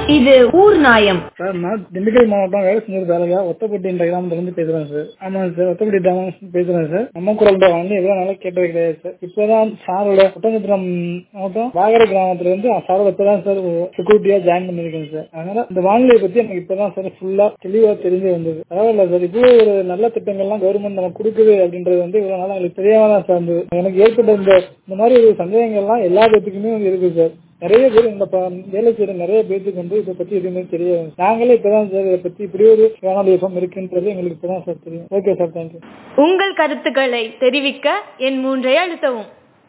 இது ஊர் நாயம் சார் நான் திண்டுக்கல் மாவட்டம் வேலை செஞ்சது வேலையா ஒத்தப்பட்டி என்ற கிராமத்துல இருந்து பேசுறேன் சார் ஆமாங்க சார் ஒத்தப்பட்டி கிராமம் பேசுறேன் சார் நம்ம குரல் தான் வந்து எவ்வளவு நாளா கேட்டது கிடையாது சார் இப்பதான் சாரோட ஒட்டஞ்சத்திரம் மாவட்டம் வாகரை கிராமத்துல இருந்து சாரோட இப்பதான் சார் செக்யூரிட்டியா ஜாயின் பண்ணிருக்கேன் சார் அதனால இந்த வானிலையை பத்தி எனக்கு இப்பதான் சார் ஃபுல்லா தெளிவா தெரிஞ்சு வந்தது பரவாயில்ல சார் இவ்வளவு ஒரு நல்ல திட்டங்கள்லாம் கவர்மெண்ட் நமக்கு கொடுக்குது அப்படின்றது வந்து இவ்வளவு நாளா எங்களுக்கு தெரியாம தான் சார் இருந்தது எனக்கு ஏற்பட்ட இந்த இந்த மாதிரி ஒரு சந்தேகங்கள்லாம் எல்லா பேத்துக்குமே வந்து இருக்கு சார் நிறைய பேர் இந்த ப- வேலை செய்யற நிறைய பேருக்கு வந்து இதை பத்தி எதுவுமே தெரியாது நாங்களே இப்பதான் சார் இதை பத்தி இப்படி ஒரு வானொலி எஃப்எம் இருக்குன்றது எங்களுக்கு இப்பதான் சார் தெரியும் ஓகே சார் தேங்க்யூ உங்கள் கருத்துக்களை தெரிவிக்க என் மூன்றை அழுத்தவும்